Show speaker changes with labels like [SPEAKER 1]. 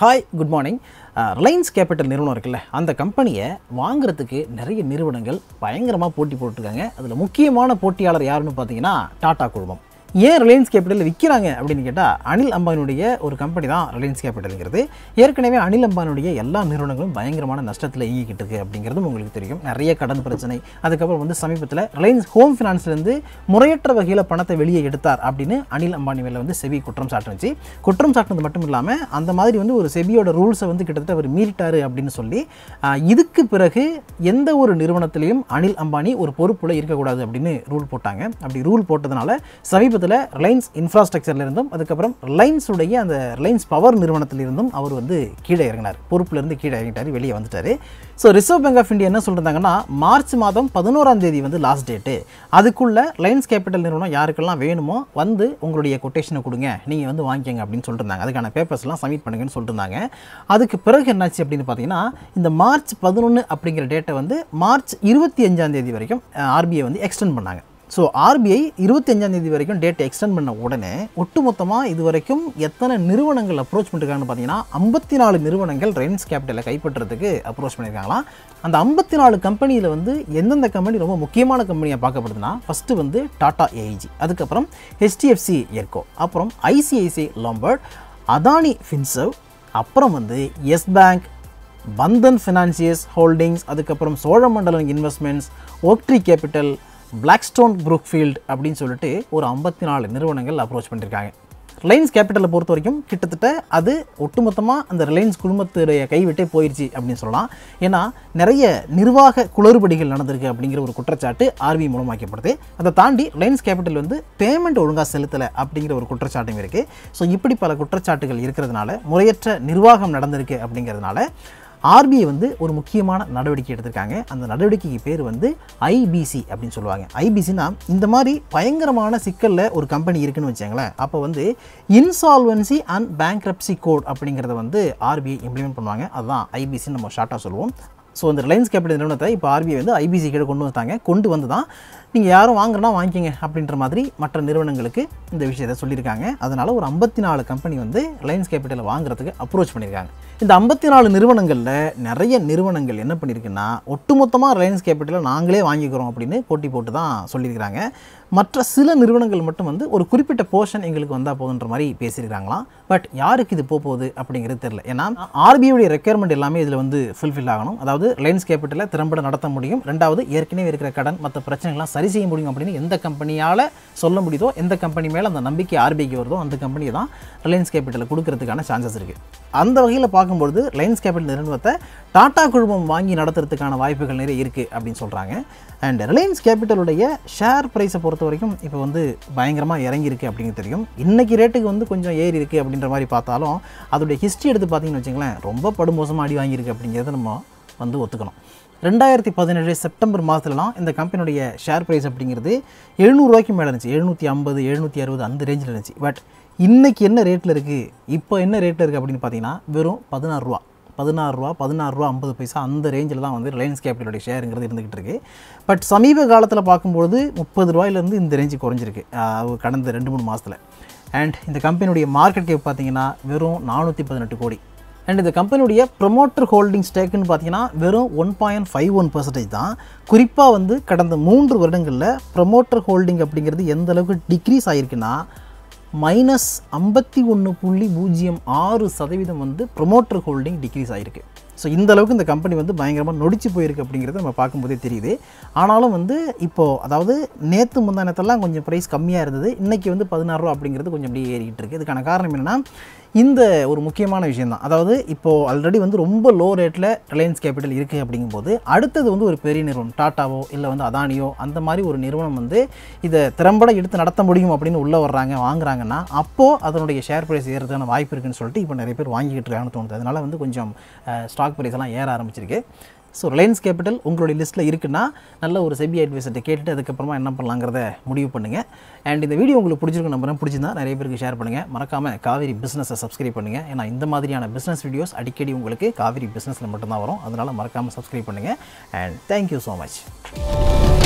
[SPEAKER 1] hi good morning Reliance Capital நிறுவனம் இருக்குல்ல அந்த கம்பெனியை வாங்குறதுக்கு நிறைய நிறுவனங்கள் பயங்கரமாக போட்டி போட்டுருக்காங்க அதில் முக்கியமான போட்டியாளர் யாருன்னு பார்த்தீங்கன்னா டாடா குழுமம் ஏன் ரிலையன்ஸ் கேபிட்டல் விற்கிறாங்க அப்படின்னு கேட்டால் அனில் அம்பானியுடைய ஒரு கம்பெனி தான் ரிலையன்ஸ் கேபிட்டலுங்கிறது ஏற்கனவே அனில் அம்பானியுடைய எல்லா நிறுவனங்களும் பயங்கரமான நஷ்டத்தில் இயங்கிக்கிட்டு இருக்கு அப்படிங்கிறதும் உங்களுக்கு தெரியும் நிறைய கடன் பிரச்சனை அதுக்கப்புறம் வந்து சமீபத்தில் ரிலையன்ஸ் ஹோம் ஃபினான்ஸ்லேருந்து முறையற்ற வகையில் பணத்தை வெளியே எடுத்தார் அப்படின்னு அனில் அம்பானி மேலே வந்து செபி குற்றம் சாட்டுனுச்சு குற்றம் சாட்டினது மட்டும் இல்லாமல் அந்த மாதிரி வந்து ஒரு செபியோட ரூல்ஸை வந்து கிட்டத்தட்ட அவர் மீறிட்டாரு அப்படின்னு சொல்லி ஆஹ், இதுக்கு பிறகு எந்த ஒரு நிறுவனத்திலையும் அனில் அம்பானி ஒரு பொறுப்புல இருக்கக்கூடாது அப்படின்னு ரூல் போட்டாங்க அப்படி ரூல் போட்டதுனால சமீபத்தில் ரிலையன்ஸ் இன்ஃப்ராஸ்ட்ரக்சர்ல இருந்தும் அதுக்கப்புறம் ரிலையன்ஸ் உடைய அந்த ரிலையன்ஸ் பவர் நிறுவனத்திலிருந்தும் அவர் வந்து கீழே இறங்கினார் பொறுப்புல இருந்து கீழே இறங்கிட்டார் வெளியே வந்துட்டாரு so Reserve Bank of India என்ன சொல்றாங்கன்னா மார்ச் மாதம் பதினோராம் தேதி வந்து லாஸ்ட் டேட்டு அதுக்குள்ள ரிலையன்ஸ் கேபிட்டல் நிறுவனம் யாருக்கெல்லாம் வேணுமோ வந்து உங்களுடைய கொட்டேஷனை கொடுங்க நீங்கள் வந்து வாங்கிக்கங்க அப்படின்னு சொல்லிருந்தாங்க அதுக்கான பேப்பர்ஸ்லாம் சப்மிட் பண்ணுங்கன்னு சொல்லிருந்தாங்க அதுக்கு பிறகு என்னாச்சு அப்படின்னு பார்த்தீங்கன்னா இந்த மார்ச் பதினொன்று அப்படிங்கிற டேட்டை வந்து மார்ச் இருபத்தி அஞ்சாம் தேதி வரைக்கும் ஆர்பிஐ வந்து எக்ஸ்டெண்ட் பண்ணாங்க ஸோ ஆர்பிஐ இருபத்தஞ்சாம் தேதி வரைக்கும் டேட் எக்ஸ்டெண்ட் பண்ண உடனே ஒட்டுமொத்தமாக இது வரைக்கும் எத்தனை நிறுவனங்கள் அப்ரோச் பண்ணிருக்காங்கன்னு பார்த்தீங்கன்னா ஐம்பத்தி நாலு நிறுவனங்கள் ரென்ஸ் கேபிட்டலை கைப்பற்றுறதுக்கு அப்ரோச் பண்ணியிருக்காங்களாம் அந்த ஐம்பத்தி நாலு கம்பெனியில் வந்து எந்தெந்த கம்பெனி ரொம்ப முக்கியமான கம்பெனியாக பார்க்கப்படுதுன்னா ஃபஸ்ட்டு வந்து டாடா ஏஐஜி அதுக்கப்புறம் ஹெச்டிஎஃப்சி எர்கோ அப்புறம் ஐசிஐசிஐ லாம்பர்ட் அதானி ஃபின்சர்வ் அப்புறம் வந்து Yes Bank Bandhan financial holdings அதுக்கப்புறம் Cholamandalam investments Oaktree Capital Blackstone Brookfield அப்படின்னு சொல்லிட்டு ஒரு ஐம்பத்தி நாலு நிறுவனங்கள் அப்ரோச் பண்ணியிருக்காங்க ரிலையன்ஸ் கேபிட்டலை பொறுத்த வரைக்கும் கிட்டத்தட்ட அது ஒட்டுமொத்தமாக அந்த ரிலையன்ஸ் குழுமத்துடைய கைவிட்டே போயிடுச்சு அப்படின்னு சொல்லலாம் ஏன்னா நிறைய நிர்வாக குளறுபடிகள் நடந்திருக்கு அப்படிங்கிற ஒரு குற்றச்சாட்டு ஆர்பிஐ மூலமாக்கப்படுது அதை தாண்டி ரிலையன்ஸ் கேபிட்டல் வந்து பேமெண்ட் ஒழுங்காக செலுத்தலை அப்படிங்கிற ஒரு குற்றச்சாட்டும் இருக்குது ஸோ இப்படி பல குற்றச்சாட்டுகள் இருக்கிறதுனால முறையற்ற நிர்வாகம் நடந்திருக்கு அப்படிங்கிறதுனால ஆர்பிஐ வந்து ஒரு முக்கியமான நடவடிக்கை எடுத்திருக்காங்க அந்த நடவடிக்கைக்கு பேர் வந்து ஐபிசி அப்படின்னு சொல்லுவாங்க ஐபிசினா இந்த மாதிரி பயங்கரமான சிக்கலில் ஒரு கம்பெனி இருக்குன்னு வச்சுங்களேன் அப்போ வந்து இன்சால்வன்சி அண்ட் பேங்க்ரப்சி கோட் அப்படிங்கிறத வந்து ஆர்பிஐ இம்ப்ளிமெண்ட் பண்ணுவாங்க அதுதான் ஐபிசின்னு நம்ம ஷார்ட்டாக சொல்லுவோம் ஸோ இந்த ரிலையன்ஸ் கேபிட்டல் நிறுவனத்தை இப்போ ஆர்பிஐ வந்து ஐபிசி கீழே கொண்டு வந்தாங்க கொண்டு வந்து தான் நீங்கள் யாரும் வாங்குறனா வாங்கிக்கங்க அப்படின்ற மாதிரி மற்ற நிறுவனங்களுக்கு இந்த விஷயத்தை சொல்லியிருக்காங்க அதனால் ஒரு ஐம்பத்தி நாலு கம்பெனி வந்து ரிலையன்ஸ் கேபிட்டலை வாங்குறதுக்கு அப்ரோச் பண்ணியிருக்காங்க இந்த ஐம்பத்தி நாலு நிறுவனங்களில் நிறைய நிறுவனங்கள் என்ன பண்ணியிருக்குன்னா ஒட்டுமொத்தமாக ரிலையன்ஸ் கேபிட்டலை நாங்களே வாங்கிக்கிறோம் அப்படின்னு போட்டி போட்டு தான் சொல்லியிருக்கிறாங்க மற்ற சில நிறுவனங்கள் மட்டும் வந்து ஒரு குறிப்பிட்ட போர்ஷன் எங்களுக்கு வந்தால் போதுன்ற மாதிரி பேசியிருக்காங்களாம் பட் யாருக்கு இது போக போகுது அப்படிங்கிறது தெரியல ஏன்னா ஆர்பிஐடைய ரெக்குயர்மெண்ட் எல்லாமே இதில் வந்து ஃபுல்ஃபில் ஆகணும் அதாவது ரிலையன்ஸ் கேபிட்டலை திறம்பட நடத்த முடியும் ரெண்டாவது ஏற்கனவே இருக்கிற கடன் மற்ற பிரச்சனைகள்லாம் சரி செய்ய முடியும் அப்படின்னு எந்த கம்பெனியால் சொல்ல முடியுதோ எந்த கம்பெனி மேலே அந்த நம்பிக்கை ஆர்பிஐக்கு வருதோ அந்த கம்பெனியை தான் ரிலையன்ஸ் கேபிட்டலை கொடுக்கறதுக்கான சான்சஸ் இருக்குது அந்த வகையில் பார்க்கும்பொழுது ரிலையன்ஸ் கேபிட்டல் நிறுவனத்தை டாடா குழுமம் வாங்கி நடத்துறதுக்கான வாய்ப்புகள் நிறைய இருக்குது அப்படின்னு சொல்கிறாங்க அண்ட் ரிலையன்ஸ் கேபிட்டலுடைய ஷேர் ப்ரைஸை பொறுத்த வரைக்கும் இப்போ வந்து பயங்கரமாக இறங்கியிருக்கு அப்படிங்கிறது தெரியும் இன்றைக்கி ரேட்டுக்கு வந்து கொஞ்சம் ஏறி இருக்குது அப்படின்ற மாதிரி பார்த்தாலும் அதோடைய ஹிஸ்ட்ரி எடுத்து பார்த்தீங்கன்னு வச்சுங்களேன் ரொம்ப படுமோசமாக அடி வாங்கியிருக்கு அப்படிங்கிறத நம்ம வந்து ஒத்துக்கணும் ரெண்டாயிரத்தி பதினேழு செப்டம்பர் மாதத்துலலாம் இந்த கம்பெனியுடைய ஷேர் ப்ரைஸ் அப்படிங்கிறது எழுநூறுவாய்க்கு மேலே இருந்துச்சு எழுநூற்றி ஐம்பது எழுநூற்றி அறுபது அந்த ரேஞ்சில் இருந்துச்சு பட் இன்றைக்கி என்ன ரேட்டில் இருக்குது இப்போ என்ன ரேட்டில் இருக்குது அப்படின்னு பார்த்தீங்கன்னா வெறும் பதினாறு ரூபா பதினாறு ரூபா பதினாறு ரூபா ஐம்பது பைசா அந்த ரேஞ்சில் தான் வந்து ரிலையன்ஸ் கேபிட்டலுடைய ஷேருங்கிறது இருந்துகிட்டு இருக்கு பட் சமீப காலத்தில் பார்க்கும்போது முப்பது ரூபாயிலேருந்து இந்த ரேஞ்சு குறைஞ்சிருக்கு ஆஹ் கடந்த ரெண்டு மூணு மாதத்தில் அண்ட் இந்த கம்பெனியுடைய மார்க்கெட் கேப் பார்த்தீங்கன்னா வெறும் நானூற்றி பதினெட்டு கோடி அண்ட் இந்த கம்பெனியுடைய ப்ரொமோட்டர் ஹோல்டிங் ஸ்டேக்குன்னு பார்த்தீங்கன்னா வெறும் one point five one percentage தான் குறிப்பாக வந்து கடந்த மூன்று வருடங்களில் ப்ரொமோட்டர் ஹோல்டிங் அப்படிங்கிறது எந்த அளவுக்கு டிக்ரீஸ் ஆகிருக்குன்னா மைனஸ் ஐம்பத்தி ஒன்று புள்ளி பூஜ்ஜியம் ஆறு சதவீதம் வந்து ப்ரொமோட்டர் ஹோல்டிங் டிக்ரீஸ் ஆகிருக்கு ஸோ இந்த அளவுக்கு இந்த கம்பெனி வந்து பயங்கரமாக நொடிச்சு போயிருக்கு அப்படிங்கிறது நம்ம பார்க்கும்போதே தெரியுது ஆனாலும் வந்து இப்போது அதாவது நேற்று முந்தானத்தெல்லாம் கொஞ்சம் ப்ரைஸ் கம்மியாக இருந்தது இன்றைக்கி வந்து பதினாறு ரூபா அப்படிங்கிறது கொஞ்சம் அப்படியே ஏறிக்கிட்டு இருக்குது இதுக்கான காரணம் என்னென்னா இந்த ஒரு முக்கியமான விஷயம் தான் அதாவது இப்போது ஆல்ரெடி வந்து ரொம்ப லோ ரேட்டில் ரிலையன்ஸ் கேபிட்டல் இருக்குது அப்படிங்கும்போது அடுத்தது வந்து ஒரு பெரிய நிறுவனம் டாட்டாவோ இல்லை வந்து அதானியோ அந்த மாதிரி ஒரு நிறுவனம் வந்து இதை திறம்பட எடுத்து நடத்த முடியும் அப்படின்னு உள்ளே வர்றாங்க வாங்குறாங்கன்னா அப்போது அதனுடைய ஷேர் ப்ரைஸ் ஏறதுக்கான வாய்ப்பு இருக்குன்னு சொல்லிட்டு இப்போ நிறைய பேர் வாங்கிக்கிட்டு இருக்காங்கன்னு தோணுது அதனால் வந்து கொஞ்சம் ஸ்டாக் ப்ரைஸ் எல்லாம் ஏற ஆரம்பிச்சிருக்கு ஸோ ரிலையன்ஸ் கேபிட்டல் உங்களுடைய லிஸ்ட்டில் இருக்குன்னா நல்ல ஒரு செபி அட்வைசர்கிட்ட கேட்டுட்டு அதுக்கப்புறமா என்ன பண்ணலாங்கிறத முடிவு பண்ணுங்கள் அண்ட் இந்த வீடியோ உங்களுக்கு பிடிச்சிருக்கு நம்புறேன் பிடிச்சிருந்தா நிறைய பேருக்கு ஷேர் பண்ணுங்கள் மறக்காமல் காவேரி பிஸ்னஸை சப்ஸ்கிரைப் பண்ணுங்கள் ஏன்னா இந்த மாதிரியான பிஸ்னஸ் வீடியோஸ் அடிக்கடி உங்களுக்கு காவேரி பிஸ்னஸில் மட்டும்தான் வரும் அதனால் மறக்காமல் சப்ஸ்கிரைப் பண்ணுங்கள் அண்ட் தேங்க்யூ ஸோ மச்